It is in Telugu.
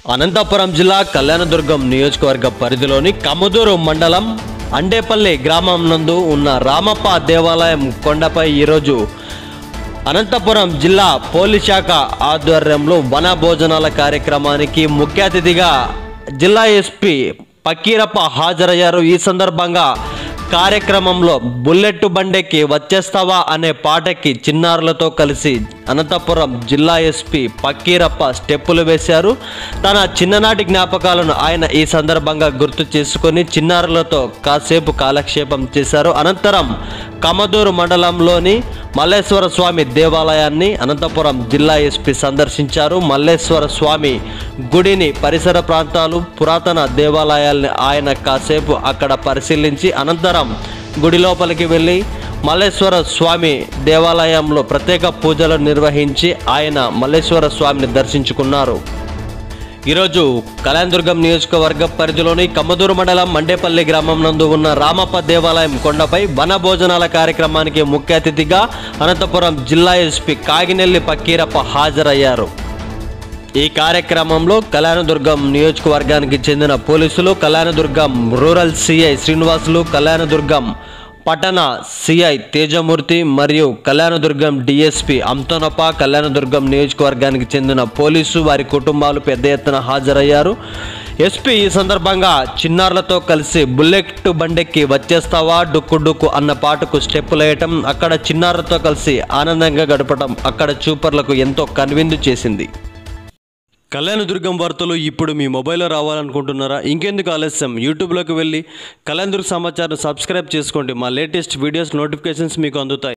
అనంతపురం జిల్లా కళ్యాణదుర్గం నియోజకవర్గ పరిధిలోని కమదూరు మండలం అండేపల్లి గ్రామం నందు ఉన్న రామప్ప దేవాలయం కొండపై ఈరోజు అనంతపురం జిల్లా పోలీస్ శాఖ ఆధ్వర్యంలో వన భోజనాల కార్యక్రమానికి ముఖ్య అతిథిగా జిల్లా ఎస్పీ పకీరప్ప హాజరయ్యారు ఈ సందర్భంగా కార్యక్రమంలో బుల్లెట్ బండెక్కి వచ్చేస్తావా అనే పాటకి చిన్నారులతో కలిసి అనంతపురం జిల్లా ఎస్పీ పకీరప్ప స్టెప్పులు వేశారు తన చిన్ననాటి జ్ఞాపకాలను ఆయన ఈ సందర్భంగా గుర్తు చేసుకొని చిన్నారులతో కాసేపు కాలక్షేపం చేశారు అనంతరం కమదూరు మండలంలోని మల్లేశ్వర స్వామి దేవాలయాన్ని అనంతపురం జిల్లా ఎస్పీ సందర్శించారు మల్లేశ్వర స్వామి గుడిని పరిసర ప్రాంతాలు పురాతన దేవాలయాల్ని ఆయన కాసేపు అక్కడ పరిశీలించి అనంతరం గుడి లోపలికి వెళ్ళి మల్లేశ్వర స్వామి దేవాలయంలో ప్రత్యేక పూజలు నిర్వహించి ఆయన మల్లేశ్వర స్వామిని దర్శించుకున్నారు ఈరోజు కళ్యాణదుర్గం నియోజకవర్గ పరిధిలోని కమ్మదూరు మండలం మండేపల్లి గ్రామం నందు ఉన్న రామప్ప దేవాలయం కొండపై వన భోజనాల కార్యక్రమానికి ముఖ్య అతిథిగా అనంతపురం జిల్లా ఎస్పీ కాగినెల్లి పక్కీరప్ప హాజరయ్యారు ఈ కార్యక్రమంలో కళ్యాణదుర్గం నియోజకవర్గానికి చెందిన పోలీసులు కళ్యాణదుర్గం రూరల్ సిఐ శ్రీనివాసులు కళ్యాణదుర్గం పట్టణ సిఐ తేజమూర్తి మరియు కళ్యాణదుర్గం డిఎస్పి అంతనప్ప కళ్యాణదుర్గం నియోజకవర్గానికి చెందిన పోలీసు వారి కుటుంబాలు పెద్ద ఎత్తున హాజరయ్యారు ఎస్పీ ఈ సందర్భంగా చిన్నారులతో కలిసి బుల్లెట్ బండెక్కి వచ్చేస్తావా డుక్కు డుక్కు అన్న పాటకు స్టెప్పులేయటం అక్కడ చిన్నారులతో కలిసి ఆనందంగా గడపడం అక్కడ చూపర్లకు ఎంతో కనువిందు చేసింది కళ్యాణదుర్గం వార్తలు ఇప్పుడు మీ మొబైల్లో రావాలనుకుంటున్నారా ఇంకెందుకు ఆలస్యం యూట్యూబ్లోకి వెళ్ళి కళ్యాణదుర్గ సమాచారం సబ్స్క్రైబ్ చేసుకోండి మా లేటెస్ట్ వీడియోస్ నోటిఫికేషన్స్ మీకు అందుతాయి